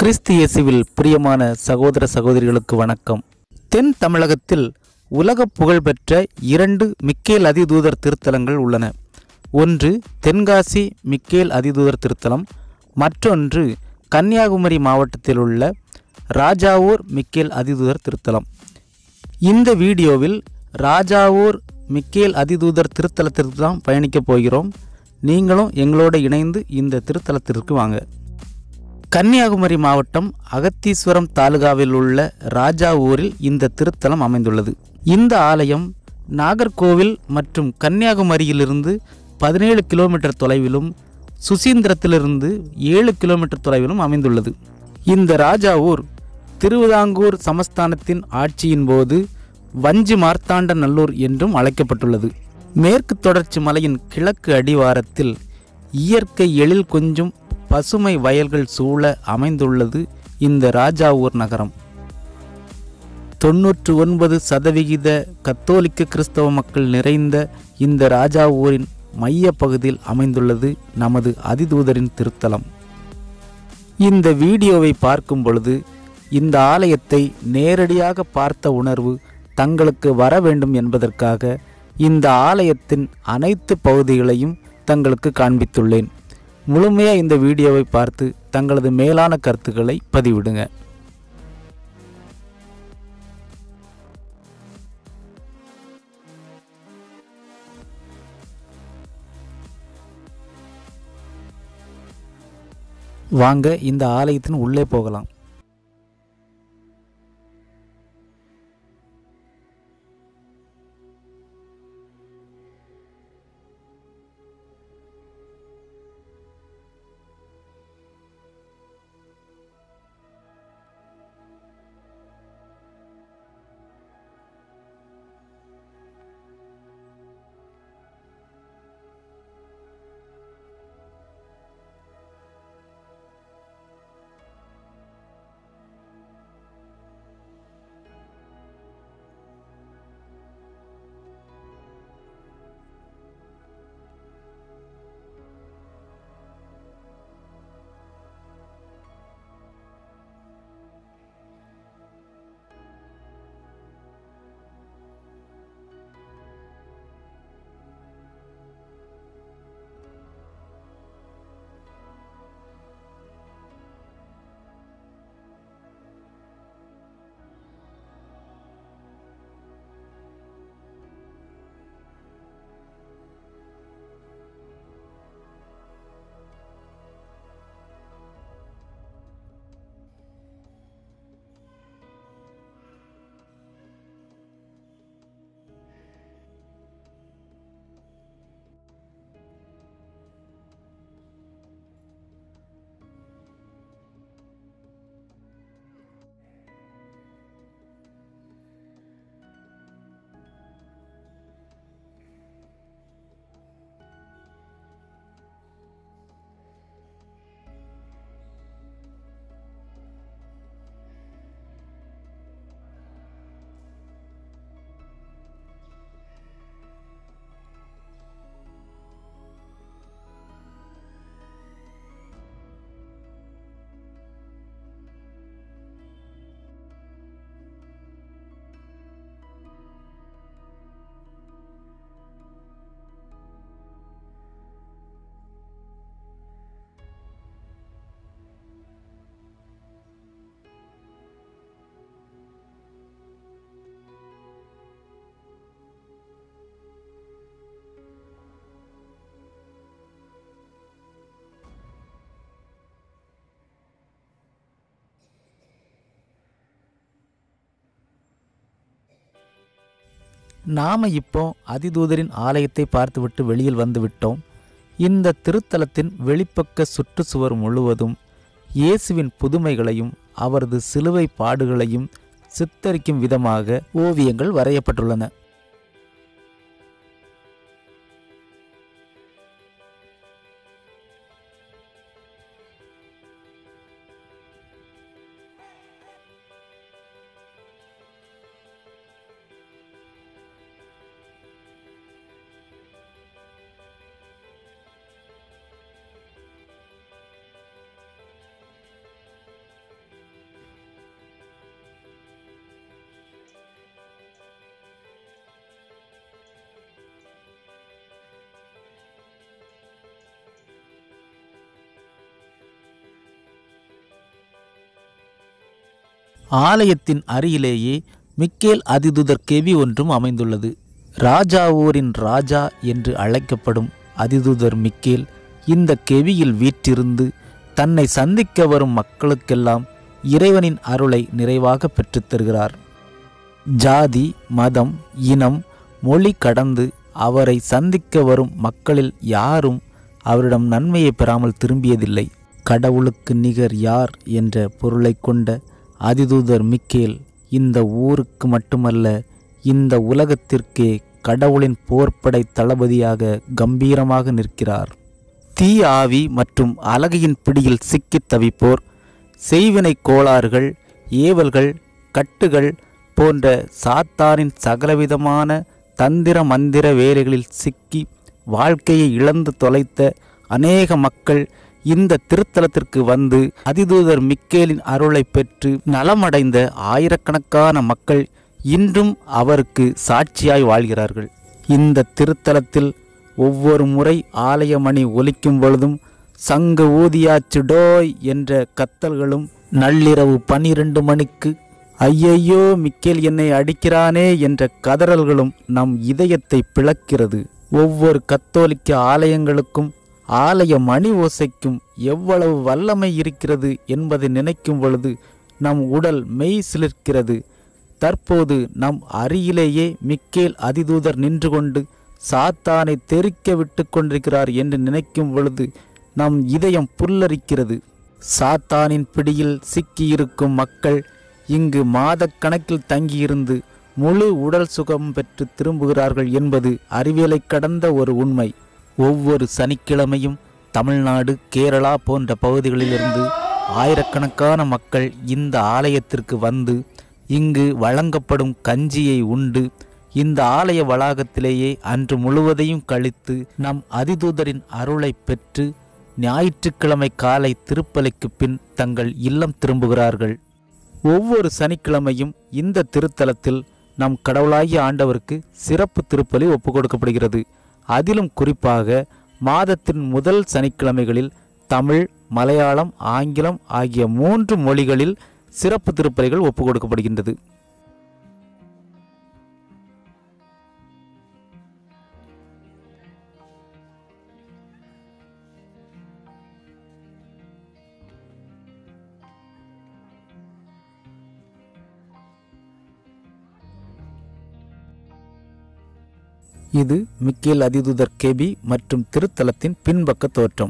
கிறிஸ்து இயேசுவில் பிரியமான சகோதர சகோதரிகளுக்கு வணக்கம் தென் தமிழகத்தில் உலக புகழ்பெற்ற இரண்டு மிக்கேல் அதிதூதர் திருத்தலங்கள் உள்ளன ஒன்று தென்காசி மிக்கேல் அதிதூதர் திருத்தலம் மற்றொன்று கன்னியாகுமரி மாவட்டத்தில் உள்ள ராஜாவூர் மிக்கேல் அதிதூதர் திருத்தலம் இந்த வீடியோவில் ராஜாவூர் மிக்கேல் அதிதூதர் திருத்தலத்திற்கு தான் பயணிக்கப் போகிறோம் நீங்களும் எங்களோட இணைந்து இந்த திருத்தலத்திற்கு வாங்க கன்னியாகுமரி மாவட்டம் அகத்தீஸ்வரம் தாலுகாவில் உள்ள ராஜா ஊரில் இந்த திருத்தலம் அமைந்துள்ளது இந்த ஆலயம் நாகர்கோவில் மற்றும் கன்னியாகுமரியிலிருந்து பதினேழு கிலோமீட்டர் தொலைவிலும் சுசீந்திரத்திலிருந்து ஏழு கிலோமீட்டர் தொலைவிலும் அமைந்துள்ளது இந்த ராஜாவூர் திருவிதாங்கூர் சமஸ்தானத்தின் ஆட்சியின் போது வஞ்சி மார்த்தாண்ட நல்லூர் என்றும் அழைக்கப்பட்டுள்ளது மேற்கு தொடர்ச்சி மலையின் கிழக்கு அடிவாரத்தில் இயற்கை எழில் கொஞ்சும் பசுமை வயல்கள் சூழ அமைந்துள்ளது இந்த ராஜாவூர் நகரம் தொன்னூற்று ஒன்பது சதவிகித கத்தோலிக்க கிறிஸ்தவ மக்கள் நிறைந்த இந்த ராஜாவூரின் மைய பகுதியில் அமைந்துள்ளது நமது அதிதூதரின் திருத்தலம் இந்த வீடியோவை பார்க்கும் பொழுது இந்த ஆலயத்தை நேரடியாக பார்த்த உணர்வு தங்களுக்கு வர வேண்டும் என்பதற்காக இந்த ஆலயத்தின் அனைத்து பகுதிகளையும் தங்களுக்கு காண்பித்துள்ளேன் முழுமையாக இந்த வீடியோவை பார்த்து தங்களது மேலான கருத்துக்களை பதிவிடுங்க வாங்க இந்த ஆலயத்தின் உள்ளே போகலாம் நாம் இப்போ அதிதூதரின் ஆலயத்தை பார்த்துவிட்டு வெளியில் வந்து விட்டோம் இந்த திருத்தலத்தின் வெளிப்பக்க சுற்றுச்சுவர் முழுவதும் இயேசுவின் புதுமைகளையும் அவரது சிலுவை பாடுகளையும் சித்தரிக்கும் விதமாக ஓவியங்கள் வரையப்பட்டுள்ளன ஆலயத்தின் அருகிலேயே மிக்கேல் அதிதூதர் கெவி ஒன்றும் அமைந்துள்ளது ராஜாவூரின் ராஜா என்று அழைக்கப்படும் அதிதூதர் மிக்கேல் இந்த கெவியில் வீற்றிருந்து தன்னை சந்திக்க வரும் மக்களுக்கெல்லாம் இறைவனின் அருளை நிறைவாக பெற்றுத் தருகிறார் ஜாதி மதம் இனம் மொழி கடந்து அவரை சந்திக்க வரும் மக்களில் யாரும் அவரிடம் நன்மையை பெறாமல் திரும்பியதில்லை கடவுளுக்கு நிகர் யார் என்ற பொருளை கொண்ட அதிதூதர் மிக்கேல் இந்த ஊருக்கு மட்டுமல்ல இந்த உலகத்திற்கே கடவுளின் போர்ப்படை தளபதியாக கம்பீரமாக நிற்கிறார் தீ ஆவி மற்றும் அலகையின் பிடியில் சிக்கித் தவிப்போர் செய்வினை கோளாறுகள் ஏவல்கள் கட்டுகள் போன்ற சாத்தானின் சகலவிதமான தந்திர மந்திர வேலைகளில் சிக்கி வாழ்க்கையை இழந்து தொலைத்த அநேக மக்கள் இந்த திருத்தலத்திற்கு வந்து அதிதூதர் மிக்கேலின் அருளை பெற்று நலமடைந்த ஆயிரக்கணக்கான மக்கள் இன்றும் அவருக்கு சாட்சியாய் வாழ்கிறார்கள் இந்த திருத்தலத்தில் ஒவ்வொரு முறை ஆலய மணி ஒலிக்கும் பொழுதும் சங்க ஊதியாச்சுடோய் என்ற கத்தல்களும் நள்ளிரவு பனிரெண்டு மணிக்கு ஐயையோ மிக்கேல் என்னை அடிக்கிறானே என்ற கதறல்களும் நம் இதயத்தை பிளக்கிறது ஒவ்வொரு கத்தோலிக்க ஆலயங்களுக்கும் ஆலய மணி ஓசைக்கும் எவ்வளவு வல்லமை இருக்கிறது என்பதை நினைக்கும் பொழுது நம் உடல் மெய் சிலிர்க்கிறது தற்போது நம் அருகிலேயே மிக்கேல் அதிதூதர் நின்று கொண்டு சாத்தானை தெறிக்க விட்டு கொண்டிருக்கிறார் என்று நினைக்கும் பொழுது நம் இதயம் புல்லரிக்கிறது சாத்தானின் பிடியில் சிக்கியிருக்கும் மக்கள் இங்கு மாதக்கணக்கில் தங்கியிருந்து முழு உடல் சுகம் பெற்று திரும்புகிறார்கள் என்பது அறிவியலை கடந்த ஒரு உண்மை ஒவ்வொரு சனிக்கிழமையும் தமிழ்நாடு கேரளா போன்ற பகுதிகளிலிருந்து ஆயிரக்கணக்கான மக்கள் இந்த ஆலயத்திற்கு வந்து இங்கு வழங்கப்படும் கஞ்சியை உண்டு இந்த ஆலய வளாகத்திலேயே அன்று முழுவதையும் கழித்து நம் அதிதூதரின் அருளை பெற்று ஞாயிற்றுக்கிழமை காலை திருப்பலிக்கு பின் தங்கள் இல்லம் திரும்புகிறார்கள் ஒவ்வொரு சனிக்கிழமையும் இந்த திருத்தலத்தில் நம் கடவுளாகிய ஆண்டவருக்கு சிறப்பு திருப்பலி ஒப்புக் கொடுக்கப்படுகிறது அதிலும் குறிப்பாக மாதத்தின் முதல் சனிக்கிழமைகளில் தமிழ் மலையாளம் ஆங்கிலம் ஆகிய மூன்று மொழிகளில் சிறப்பு திருப்பலிகள் ஒப்புக் கொடுக்கப்படுகின்றது இது மிக்கேல் அதிதூதர் கேபி மற்றும் திருத்தலத்தின் பின்பக்க தோற்றம்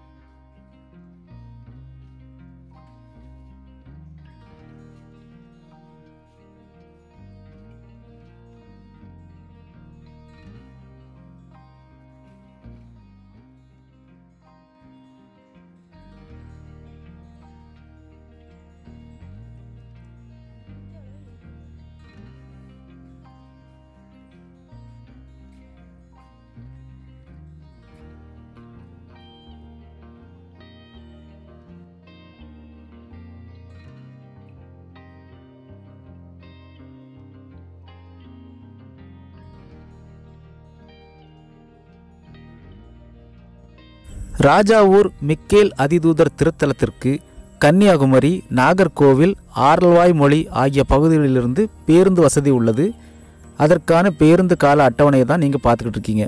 ராஜாவூர் மிக்கேல் அதிதூதர் திருத்தலத்திற்கு கன்னியாகுமரி நாகர்கோவில் ஆரல்வாய் மொழி ஆகிய பகுதிகளிலிருந்து பேருந்து வசதி உள்ளது அதற்கான பேருந்து கால அட்டவணையை தான் நீங்கள் பார்த்துக்கிட்டு இருக்கீங்க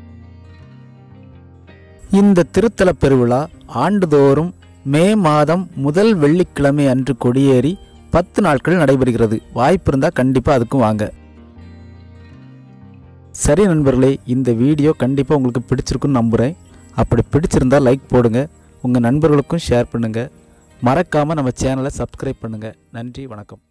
இந்த திருத்தல பெருவிழா ஆண்டுதோறும் மே மாதம் முதல் வெள்ளிக்கிழமை அன்று கொடியேறி பத்து நாட்கள் நடைபெறுகிறது வாய்ப்பு இருந்தால் கண்டிப்பாக அதுக்கும் வாங்க சரி நண்பர்களே இந்த வீடியோ கண்டிப்பாக உங்களுக்கு பிடிச்சிருக்குன்னு நம்புகிறேன் அப்படி பிடிச்சிருந்தா லைக் போடுங்க உங்கள் நண்பர்களுக்கும் ஷேர் பண்ணுங்கள் மறக்காமல் நம்ம சேனலை சப்ஸ்கிரைப் பண்ணுங்கள் நன்றி வணக்கம்